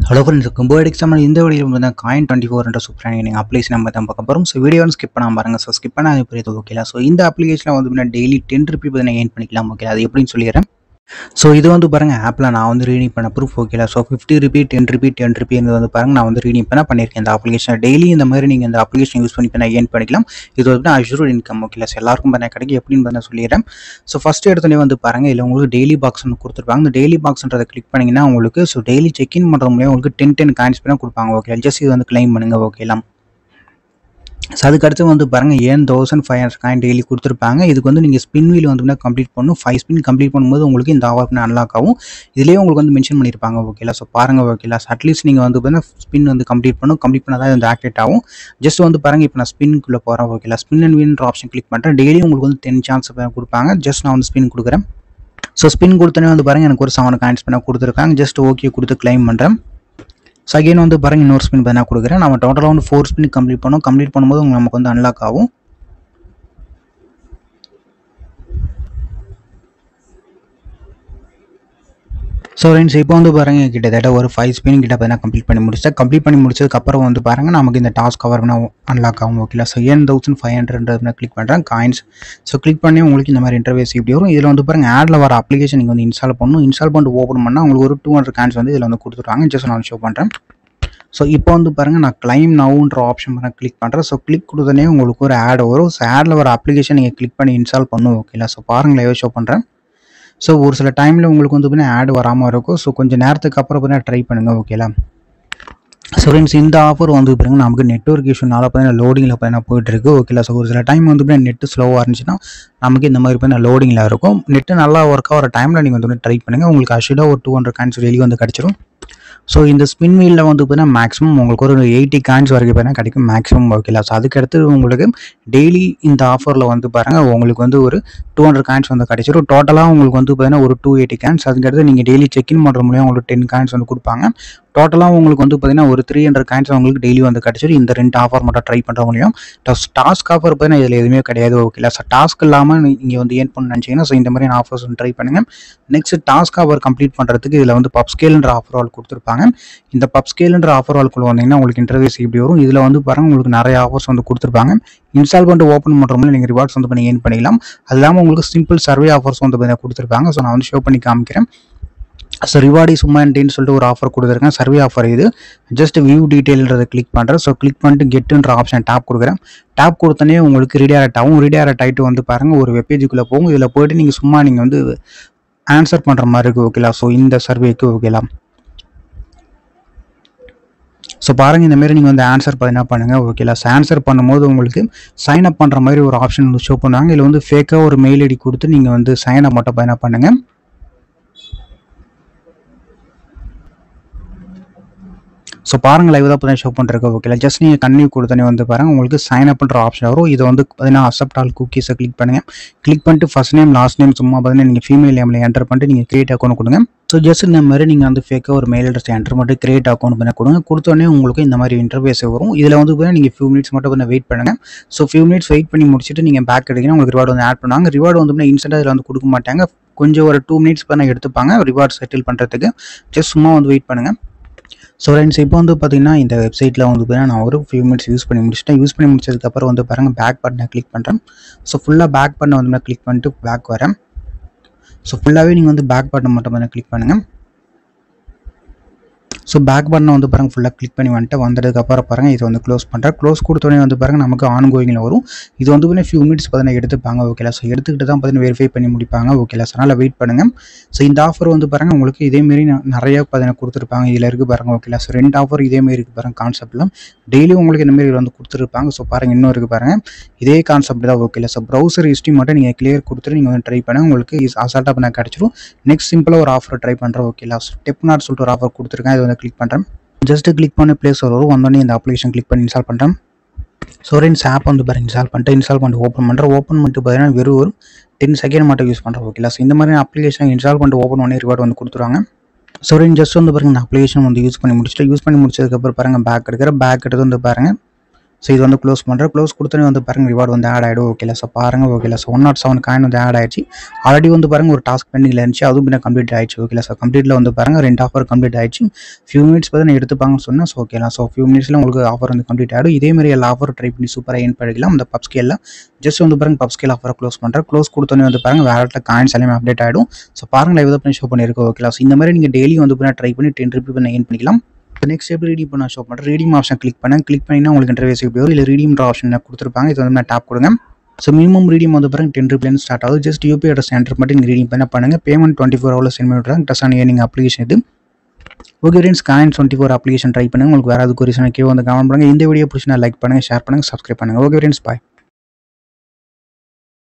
hello friends கும்போட் example இந்த video வந்து காயின் டுவெண்ட்டி ஃபோர் என்ற சூப்பரான நீங்கள் அப்ளிகேஷன் நம்ம தான் பார்க்க போகிறோம் ஸோ வீடியோ ஸ்கிப் பண்ணாம பாருங்க ஸோ ஸ்கிப் பண்ணாத புரியுது ஓகேலா ஸோ இந்த அப்ளிகேஷனில் வந்து பார்த்தீங்கன்னா டெய்லி டென் ருபி பார்த்தீங்கன்னா ஏன் பண்ணிக்கலாம் ஓகே அது எப்படின்னு சொல்லிடுறேன் ஸோ இது வந்து பாருங்க ஆப்பில் நான் வந்து ரீடிங் பண்ண ப்ரூஃப் ஓகேலா so fifty rupee ten rupee ten rupee வந்து பாருங்க நான் வந்து ரீடிங் பண்ண பண்ணியிருக்கேன் இந்த அப்ளிகேஷன் டெய்லி இந்த மாதிரி நீங்கள் இந்த அப்ளிகேஷன் யூஸ் பண்ணி பண்ண ஏன் பண்ணிக்கலாம் இது வந்து அஷூர் இன்கம் ஓகேலா ஸோ எல்லாருக்கும் பண்ண கிடைக்கும் எப்படின்னு பண்ண சொல்லிடுறேன் ஸோ ஃபஸ்ட் எடுத்தோடனே வந்து பாருங்க இதில் உங்களுக்கு டெய்லி பாக்ஸ் ஒன்று கொடுத்துருப்பாங்க இந்த டெய்லி பாக்ஸ்ன்றதை கிளிக் பண்ணிங்கன்னா உங்களுக்கு ஸோ டெய்லி செக்இன் பண்ணுறது மூலியம் உங்களுக்கு டென் டென் காயின்ஸ் பண்ண கொடுப்பாங்க ஓகே ஜஸ்ட் இது வந்து கிளைம் பண்ணுங்க ஓகேலாம் ஸோ அதுக்கடுத்து வந்து பாருங்கள் ஏன் thousand five hundred coin daily கொடுத்துருப்பாங்க இதுக்கு வந்து நீங்கள் ஸ்பின் வீல் வந்து கம்ப்ளீட் பண்ணணும் ஃபைவ் ஸ்பின் கம்ப்ளீட் பண்ணும்போது உங்களுக்கு இந்த ஆஃபர் அன்லாக் ஆகும் இதுலேயே உங்களுக்கு வந்து மென்ஷன் பண்ணியிருப்பாங்க ஓகேலா ஸோ பாருங்கள் ஓகேலா அட்லீஸ்ட் நீங்கள் வந்து பார்த்தீங்கன்னா ஸ்பின் வந்து கம்ப்ளீட் பண்ணணும் கம்ப்ளீட் பண்ணால் தான் வந்து ஆக்டிவேட் ஆகும் ஜஸ்ட் வந்து பாருங்கள் இப்போ நான் ஸ்பின்குள்ளே போகிறேன் ஓகேலா ஸ்பின் அண்ட் வின்ற ஆப்ஷன் கிளிக் பண்ணுறேன் டெய்லி உங்களுக்கு வந்து டென் சான்ஸ் கொடுப்பாங்க ஜஸ்ட் நான் வந்து ஸ்பின் கொடுக்குறேன் ஸோ ஸ்பின் கொடுத்தனே வந்து பாருங்கள் எனக்கு ஒரு செவன் காயின்ஸ் பண்ண கொடுத்துருக்காங்க ஜஸ்ட் ஓகே கொடுத்து கிளைம் பண்ணுறேன் ஸோ அகைன் வந்து பாருங்க இன்னொரு ஸ்பின் பார்த்தீங்கன்னா கொடுக்குறேன் நம்ம டோட்டலாக வந்து ஃபோர் ஸ்பின் கம்ப்ளீட் பண்ணோம் கம்ப்ளீட் பண்ணும்போது உங்களுக்கு நமக்கு வந்து அன்லாக் ஆகும் ஸோ ஃப்ரெண்ட்ஸ் இப்போ வந்து பாருங்க கிட்டத்தட்ட ஒரு ஃபைவ் ஸ்பின் கிட்ட பார்த்தீங்கன்னா கம்ப்ளீட் பண்ணி முடிச்சா கம்ப்ளீட் பண்ணி முடிச்சதுக்கப்புறம் வந்து பாருங்க நமக்கு இந்த டாஸ்க் கவர் பண்ண அன்லாக் ஆகும் ஓகேலா ஸோ ஏன் தௌசண்ட் ஃபைவ் ஹண்ட்ரட் கிளிக் பண்ணுறேன் காயின்ஸ் ஸோ கிளிக் பண்ணி உங்களுக்கு இந்த மாதிரி இன்டர்வேஸ் இப்படி வரும் இதில் வந்து பாருங்க ஆடில் வர அப்ளிகேஷன் நீங்கள் வந்து இன்ஸ்டால் பண்ணணும் இன்ஸ்டால் பண்ணிட்டு ஓப்பன் பண்ணால் உங்களுக்கு ஒரு டூ ஹண்ட்ரட் காயின்ஸ் வந்து இதில் வந்து கொடுத்துருவாங்க ஜஸ்ட் நான் ஷோ பண்ணுறேன் ஸோ இப்போ வந்து பாருங்கள் நான் கிளைம் நவுன்ற ஆப்ஷன் பண்ண கிளிக் பண்ணுறேன் ஸோ கிளிக் கொடுத்தனே உங்களுக்கு ஒரு ஆட் வரும் ஸோ ஆடில் வர அப்ளிகேஷன் நீங்கள் கிளிக் பண்ணி இன்ஸ்டால் பண்ணும் ஓகேலா ஸோ பாருங்களேன் ஷோ பண்ணுறேன் ஸோ ஒரு சில டைமில் உங்களுக்கு வந்து பார்த்தீங்கன்னா ஆட் வராமல் இருக்கும் ஸோ கொஞ்சம் நேரத்துக்கு அப்புறம் பார்த்தீங்கன்னா ட்ரை பண்ணுங்கள் ஓகேலா ஸோ ஃப்ரெண்ட்ஸ் இந்த ஆஃபர் வந்து பாருங்க நமக்கு நெட்ஒர்க் இஷ்யூனால பார்த்தீங்கன்னா லோடிங்கில் பார்த்தீங்கன்னா போயிட்டுருக்கு ஓகேலா ஸோ ஒரு சில டைம் வந்து பார்த்தீங்கன்னா நெட்டு ஸ்லோவாக இருந்துச்சுன்னா நமக்கு இந்த மாதிரி பார்த்தீங்கன்னா லோடிங்கில் இருக்கும் நெட்டு நல்லா ஒர்க் ஆகிற டைமில் நீங்கள் வந்து ட்ரை பண்ணுங்கள் உங்களுக்கு அஷுடாக ஒரு டூ ஹண்ட்ரட் காயின்ஸ் வெளியே வந்து கிடச்சிரும் ஸோ இந்த ஸ்பின் வீலில் வந்து பார்த்தீங்கன்னா மேக்ஸிமம் உங்களுக்கு ஒரு எயிட்டி காயின்ஸ் வரைக்கும் பார்த்தீங்கன்னா கிடைக்கும் மேக்ஸிமம் ஓகேலா ஸோ அதுக்கடுத்து உங்களுக்கு டெய்லி இந்த ஆஃபரில் வந்து பாருங்கள் உங்களுக்கு வந்து ஒரு டூ ஹண்ட்ரட் காயின்ஸ் வந்து கிடைச்சிரும் டோட்டலாக உங்களுக்கு வந்து பார்த்தீங்கன்னா ஒரு டூ எயிட்டி காயின்ஸ் அதுக்கடுத்து நீங்கள் டெய்லி செக்இன் பண்ணுற மூலியம் உங்களுக்கு டென் காயின்ஸ் வந்து கொடுப்பாங்க டோட்டலாக உங்களுக்கு வந்து பார்த்தீங்கன்னா ஒரு த்ரீ ஹண்ட்ரட் காயின்ஸ் உங்களுக்கு டெய்லி வந்து கிடச்சிரும் இந்த ரெண்டு ஆஃபர் மட்டும் ட்ரை பண்ணுற முடியும் டாஸ்க் ஆஃபர் பார்த்தீங்கன்னா இதில் எதுவுமே கிடையாது ஓகேலா ஸோ டாஸ்க் இல்லாமல் நீங்கள் வந்து ஏன் பண்ண நினச்சிங்கன்னா ஸோ இந்த மாதிரி ஆஃபர்ஸ் வந்து ட்ரை பண்ணுங்கள் நெக்ஸ்ட் டாஸ்க் ஆஃபர் கம்ப்ளீட் பண்ணுறதுக்கு இதில் வந்து பப் ஸ்கேல்ன்ற ஆஃபர் ஆல் கொடுத்துருப்பாங்க இந்த பப் ஸ்கேல்ன்ற ஆஃபர் ஆல்குள்ளே வந்தீங்கன்னா உங்களுக்கு இன்டர்வியூஸ் இப்படி வரும் இதில் வந்து பாருங்கள் உங்களுக்கு நிறைய ஆஃபர்ஸ் வந்து கொடுத்துருப்பாங்க இன்ஸ்டால் பண்ணிட்டு ஓப்பன் பண்ணுறோம்ல நீங்கள் ரிவார்ட்ஸ் வந்து பண்ணி ஏன் பண்ணிக்கலாம் அது இல்லாமல் உங்களுக்கு சிம்பிள் சர்வே ஆஃபர்ஸ் வந்து பார்த்தீங்கன்னா கொடுத்துருப்பாங்க ஸோ நான் வந்து ஷோ பண்ணி காமிக்கிறேன் ஸோ ரிவார்டி சும்மான்டின்னு சொல்லிட்டு ஒரு ஆஃபர் கொடுத்துருக்கேன் சர்வே ஆஃபர் இது ஜஸ்ட் வியூ டீட்டெயில்ன்றதை கிளிக் பண்ணுறேன் ஸோ கிளிக் பண்ணிட்டு கெட்டுன்ற ஆப்ஷன் டேப் கொடுக்குறேன் டேப் கொடுத்தனே உங்களுக்கு ரீடைரக்ட் ஆகும் ரீடைரக்ட் ஆகிட்டு வந்து பாருங்கள் ஒரு வெப்பேஜுக்குள்ளே போகும் இதில் போயிட்டு நீங்கள் சும்மா நீங்கள் வந்து ஆன்சர் பண்ணுற மாதிரி இருக்குது ஓகேலா ஸோ இந்த சர்வேக்கு ஓகேலா ஸோ பாருங்கள் இந்த மாதிரி நீங்கள் வந்து ஆன்சர் பார்த்தீங்கன்னா பண்ணுங்கள் ஓகேலா ஆன்சர் பண்ணும்போது உங்களுக்கு சைன் அப் பண்ணுற மாதிரி ஒரு ஆப்ஷன் வந்து ஷோ பண்ணுவாங்க இதில் வந்து ஃபேக்காக ஒரு மெயில் ஐடி கொடுத்து நீங்கள் வந்து சைன் அப் மட்டும் பார்த்தீங்கன்னா பண்ணுங்கள் ஸோ பாருங்கள் லைவ் தான் பார்த்தீங்கன்னா ஷோ பண்ணுறக்கு ஓகேல ஜஸ்ட் நீங்கள் கன்னியூ கொடுத்தனே வந்து பாருங்கள் உங்களுக்கு சைன் அப் பண்ணுற ஆப்ஷன் வரும் இது வந்து பார்த்தீங்கன்னா அக்செப்ட் ஆல் குக்கீஸை கிளிக் பண்ணுங்கள் கிளிக் பண்ணிட்டு ஃபஸ்ட் நேம் லாஸ்ட் நேம் சும்மா பார்த்தீங்கன்னா நீங்கள் ஃபீமேல் நேமில் என்டர் பண்ணிட்டு நீங்கள் கிரியேட் அக்கௌண்ட் கொடுங்க ஸோ ஜஸ்ட் இந்த மாதிரி நீங்கள் வந்து ஃபேக்காக ஒரு மெயில் அட்ரஸ் என்டர் மட்டும் கிரியேட் அக்கௌண்ட் பண்ணி கொடுங்க கொடுத்தோடனே உங்களுக்கு இந்த மாதிரி இன்டர்வேஸ் வரும் இதில் வந்து பார்த்தீங்கன்னா நீங்கள் ஃபியூ மினிட்ஸ் மட்டும் கொஞ்சம் வெயிட் பண்ணுங்கள் ஸோ ஃபியூ மினிட்ஸ் வெயிட் பண்ணி முடிச்சுட்டு நீங்கள் பேக் எடுக்கணும் உங்களுக்கு ரிவார்டு வந்து ஆட் பண்ணுவாங்க ரிவார்டு வந்து இன்ஸ்டன்ட்டாக இதில் வந்து கொடுக்க மாட்டாங்க கொஞ்சம் ஒரு டூ மினிட்ஸ் பண்ண எடுத்துப்பாங்க ரிவார்டு செட்டில் பண்ணுறதுக்கு ஜஸ்ட் சும்மா வந்து வெயிட் பண்ணுங்கள் ஸோ ஃப்ரெண்ட்ஸ் இப்போ வந்து பார்த்தீங்கன்னா இந்த வெப்சைட்டில் வந்து பார்த்தீங்கன்னா நான் ஒரு ஃபியூ மினிட்ஸ் யூஸ் பண்ணி முடிச்சிட்டேன் யூஸ் பண்ணி முடிச்சதுக்கப்புறம் வந்து பாருங்கள் பேக் பட்டனை கிளிக் பண்ணுறேன் ஸோ ஃபுல்லாக பேக் பட்டனை வந்து கிளிக் பண்ணிட்டு பேக் வரேன் ஸோ ஃபுல்லாகவே நீங்கள் வந்து பேக் பட்டன் மட்டும் வந்து கிளிக் பண்ணுங்கள் ஸோ பேக் பட்டனை வந்து பாருங்கள் ஃபுல்லாக கிளிக் பண்ணி வந்துட்டு வந்ததுக்கப்புறம் பாருங்கள் இது வந்து க்ளோஸ் பண்ணுறேன் க்ளோஸ் கொடுத்தோடனே வந்து பாருங்கள் நமக்கு ஆன் கோயிங்கில் வரும் இது வந்து பார்த்தீங்கன்னா ஃபியூ மினிட்ஸ் பார்த்தீங்கன்னா எடுத்துப்பாங்க ஓகேலா ஸோ எடுத்துக்கிட்டு தான் பார்த்தீங்கன்னா வெரிஃபை பண்ணி முடிப்பாங்க ஓகேலா ஸோ அதனால் வெயிட் பண்ணுங்கள் ஸோ இந்த ஆஃபர் வந்து பாருங்கள் உங்களுக்கு இதேமாரி நிறைய பார்த்தீங்கன்னா கொடுத்துருப்பாங்க இதில் இருக்குது பாருங்கள் ஓகேலா ஸோ ரெண்டு ஆஃபர் இதேமாரி இருக்குது பாருங்கள் கான்செப்ட்டில் டெய்லி உங்களுக்கு இந்த மாதிரி வந்து கொடுத்துருப்பாங்க ஸோ பாருங்கள் இன்னும் இருக்குது பாருங்கள் இதே கான்செப்ட் தான் ஓகேலா ஸோ ப்ரௌசர் ஹிஸ்ட்ரி மட்டும் நீங்கள் கிளியர் கொடுத்துட்டு நீங்கள் வந்து ட்ரை பண்ணுங்கள் உங்களுக்கு அசால்ட்டாக பண்ண கிடச்சிரும் நெக்ஸ்ட் சிம்பிளாக ஒரு ஆஃபர் ட்ரை பண்ணுறேன் ஓகேலா ஸோ டெப் நாட் சொல்லிட்டு ஒரு ஆஃபர் கொடுத்துருக்கேன் இது வந்து கிளிக் பண்ணுறேன் ஜஸ்ட் கிளிக் பண்ணி ப்ளேஸ் வரும் வந்தோடனே இந்த அப்ளிகேஷன் கிளிக் பண்ணி இன்ஸ்டால் பண்ணுறேன் ஸோ ரெண்டு ஆப் வந்து பாருங்கள் இன்ஸ்டால் பண்ணிட்டு இன்ஸ்டால் பண்ணிட்டு ஓப்பன் பண்ணுறேன் ஓப்பன் பண்ணிட்டு பார்த்தீங்கன்னா வெறும் ஒரு டென் செகண்ட் மட்டும் யூஸ் பண்ணுறேன் ஓகேலா ஸோ இந்த மாதிரி அப்ளிகேஷன் இன்ஸ்டால் பண்ணிட்டு ஓப்பன் பண்ணி ரிவார்டு வந்து கொடுத்துருவாங்க ஸோ ரெண்டு ஜஸ்ட் வந்து பாருங்கள் இந்த அப்ளிகேஷன் வந்து யூஸ் பண்ணி முடிச்சுட்டு யூஸ் பண்ணி முடிச்சதுக்கப்புறம் பாருங்கள் பேக் எடுக்கிற பேக் எடுத்து வந்து பாருங்கள் ஸோ இது வந்து க்ளோஸ் பண்ணுறேன் க்ளோஸ் கொடுத்தோன்னே வந்து பாருங்க ரிவார்டு வந்து ஆட் ஆகிடும் ஓகேல ஸோ பாருங்க ஓகேல so one nought seven coin வந்து ஆட் ஆயிடுச்சு ஆல்ரெடி வந்து பாருங்க ஒரு டாஸ்க் பெண்டிங்கில் இருந்துச்சு அதுவும் பின்ன கம்ப்ளீட் ஆயிடுச்சு ஓகேல ஸோ கம்ப்ளீட்டில் வந்து பாருங்க ரெண்டு ஆஃபர் கம்ப்ளீட் ஆயிடுச்சு ஃபியூ மினிட்ஸ் பார்த்து நான் எடுத்துப்பாங்கன்னு சொன்னேன் ஸோ ஓகேலாம் ஸோ ஃபியூ மினிட்ஸில் உங்களுக்கு ஆஃபர் வந்து கம்ப்ளீட் ஆகிடும் இதே மாதிரி எல்லா ஆஃபர் ட்ரை பண்ணி சூப்பராக ஏன் பண்ணிக்கலாம் அந்த பப் ஸ்கேலில் ஜஸ்ட் வந்து பாருங்க பப் ஸ்கேல் ஆஃபரை க்ளோஸ் பண்ணுறேன் க்ளோஸ் கொடுத்தோன்னே வந்து பாருங்க வேற இடத்துல காயின்ஸ் எல்லாமே அப்டேட் ஆகிடும் ஸோ பாருங்க லைவ் தான் பண்ணி ஷோ பண்ணியிருக்கோம் ஓகேலா ஸோ இந்த மாதிரி நீங்கள் டெய்லி வந்து பண்ண ட்ரை பண்ணி டென் ருபி பண்ண ஏன் பண்ணிக்கலாம் நெக்ஸ்ட் எப்படி ரீடிங் பண்ண ஷோ பண்ணுறேன் ரீடிங் ஆப்ஷன் கிளிக் பண்ணேன் கிளிக் பண்ணினா உங்களுக்கு இன்டர்வேஸ் எப்படி வரும் இல்லை ரீடிம்ன்ற ஆப்ஷன் கொடுத்துருப்பாங்க இது வந்து நான் டேப் கொடுங்க ஸோ மினிமம் ரீடிங் வந்து பாருங்க டென் ருபீலேருந்து ஸ்டார்ட் ஆகுது ஜஸ்ட் யூபி அட்ரஸ் என்டர் மட்டும் நீங்கள் ரீடிங் பண்ண பண்ணுங்கள் பேமெண்ட் டுவெண்ட்டி ஃபோர் ஹவரில் சென்ட் பண்ணிவிட்றாங்க ட்ரெஸ் ஆன் ஏர்னிங் அப்ளிகேஷன் இது okay friends coin twenty four application try பண்ணுங்கள் உங்களுக்கு வேறு அது குறிச்சு கீழே வந்து கமெண்ட் பண்ணுங்கள் இந்த வீடியோ பிடிச்சி லைக் பண்ணுங்கள் ஷேர் பண்ணுங்கள் சப்ஸ்கிரைப் பண்ணுங்கள் ஓகே ஃப்ரெண்ட்ஸ் பாய்